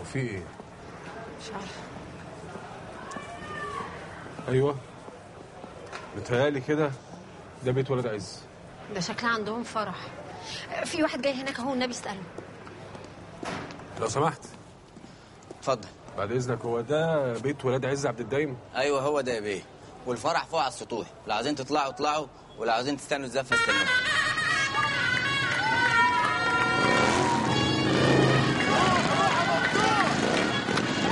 في ايه مش عارفه ايوه متهيألي كده ده بيت ولاد عز ده شكلها عندهم فرح في واحد جاي هناك اهو النبي اساله لو سمحت اتفضل بعد اذنك هو ده بيت ولاد عز عبد الدايم ايوه هو ده يا بيه والفرح فوق على السطوح لو عايزين تطلعوا اطلعوا ولو عايزين تستنوا الزفه استنوا